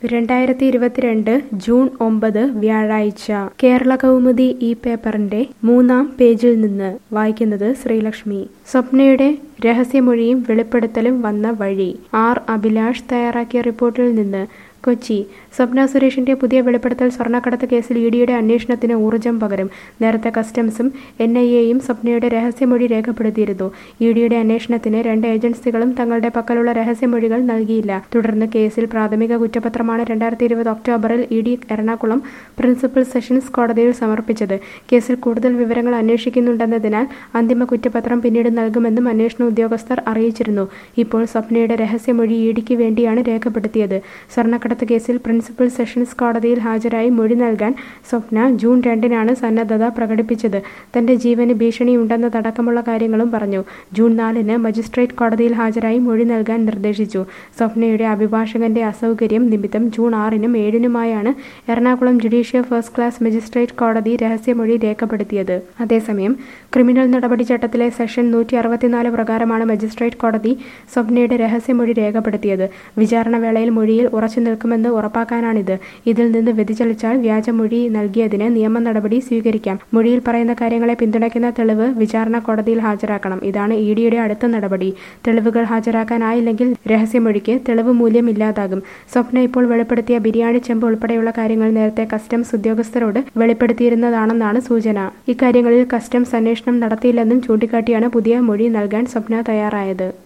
രണ്ടായിരത്തി ഇരുപത്തിരണ്ട് ജൂൺ ഒമ്പത് വ്യാഴാഴ്ച കേരള കൗമുദി ഈ പേപ്പറിന്റെ മൂന്നാം പേജിൽ നിന്ന് വായിക്കുന്നത് ശ്രീലക്ഷ്മി സ്വപ്നയുടെ രഹസ്യമൊഴിയും വെളിപ്പെടുത്തലും വന്ന വഴി ആർ അഭിലാഷ് തയ്യാറാക്കിയ റിപ്പോർട്ടിൽ നിന്ന് കൊച്ചി സ്വപ്ന സുരേഷിന്റെ പുതിയ വെളിപ്പെടുത്തൽ സ്വർണ്ണക്കടത്ത് കേസിൽ ഇ ഡിയുടെ അന്വേഷണത്തിന് ഊർജം പകരും നേരത്തെ കസ്റ്റംസും എൻ ഐ എയും സ്വപ്നയുടെ രഹസ്യമൊഴി രേഖപ്പെടുത്തിയിരുന്നു ഇ ഡിയുടെ അന്വേഷണത്തിന് രണ്ട് ഏജൻസികളും തങ്ങളുടെ പക്കലുള്ള രഹസ്യമൊഴികൾ നൽകിയില്ല തുടർന്ന് കേസിൽ പ്രാഥമിക കുറ്റപത്രമാണ് രണ്ടായിരത്തി ഇരുപത് ഒക്ടോബറിൽ E D Ernakulam principal sessions കോടതിയിൽ സമർപ്പിച്ചത് കേസിൽ കൂടുതൽ വിവരങ്ങൾ അന്വേഷിക്കുന്നുണ്ടെന്നതിനാൽ അന്തിമ കുറ്റപത്രം പിന്നീട് നൽകുമെന്നും അന്വേഷണ ഉദ്യോഗസ്ഥർ അറിയിച്ചിരുന്നു ഇപ്പോൾ സ്വപ്നയുടെ രഹസ്യമൊഴി ഇ ഡിക്ക് വേണ്ടിയാണ് രേഖപ്പെടുത്തിയത് സ്വർണ്ണക്കടത്ത് കേസിൽ പ്രിൻസിപ്പൽ സെഷൻസ് കോടതിയിൽ ഹാജരായി മൊഴി നൽകാൻ സ്വപ്ന ജൂൺ രണ്ടിനാണ് സന്നദ്ധത പ്രകടിപ്പിച്ചത് തന്റെ ജീവന് ഭീഷണിയുണ്ടെന്നതടക്കമുള്ള കാര്യങ്ങളും പറഞ്ഞു ജൂൺ നാലിന് മജിസ്ട്രേറ്റ് കോടതിയിൽ ഹാജരായി മൊഴി നൽകാൻ നിർദ്ദേശിച്ചു സ്വപ്നയുടെ അഭിഭാഷകന്റെ അസൗകര്യം നിമിത്തം ജൂൺ ആറിനും ഏഴിനുമായാണ് Ernakulam judicial first class magistrate കോടതി രഹസ്യമൊഴി രേഖപ്പെടുത്തിയത് അതേസമയം ക്രിമിനൽ നടപടി ചട്ടത്തിലെ സെഷൻ നൂറ്റി അറുപത്തിനാല് പ്രകാരമാണ് മജിസ്ട്രേറ്റ് കോടതി സ്വപ്നയുടെ രഹസ്യമൊഴി രേഖപ്പെടുത്തിയത് വിചാരണ വേളയിൽ മൊഴിയിൽ ഉറച്ചു നിൽക്കുമെന്ന് ഉറപ്പാക്കാനാണിത് ഇതിൽ നിന്ന് വ്യതിചലിച്ചാൽ വ്യാജമൊഴി നൽകിയതിന് നിയമ നടപടി സ്വീകരിക്കാം മൊഴിയിൽ പറയുന്ന കാര്യങ്ങളെ പിന്തുണയ്ക്കുന്ന തെളിവ് വിചാരണ കോടതിയിൽ ഹാജരാക്കണം ഇതാണ് ഇ ഡിയുടെ അടുത്ത നടപടി തെളിവുകൾ ഹാജരാക്കാനായില്ലെങ്കിൽ രഹസ്യമൊഴിക്ക് തെളിവ് മൂല്യം ഇല്ലാതാകും സ്വപ്ന ഇപ്പോൾ വെളിപ്പെടുത്തിയ ബിരിയാണി ചെമ്പ് ഉൾപ്പെടെയുള്ള കാര്യങ്ങൾ നേരത്തെ കസ്റ്റംസ് ഉദ്യോഗസ്ഥരോട് വെളിപ്പെടുത്തിയിരുന്നതാണെന്നാണ് സൂചന ഇക്കാര്യങ്ങളിൽ കസ്റ്റംസ് അന്വേഷണം നടത്തിയില്ലെന്നും ചൂണ്ടിക്കാട്ടിയാണ് പുതിയ മൊഴി നൽകാൻ സ്വപ്ന തയ്യാറായത്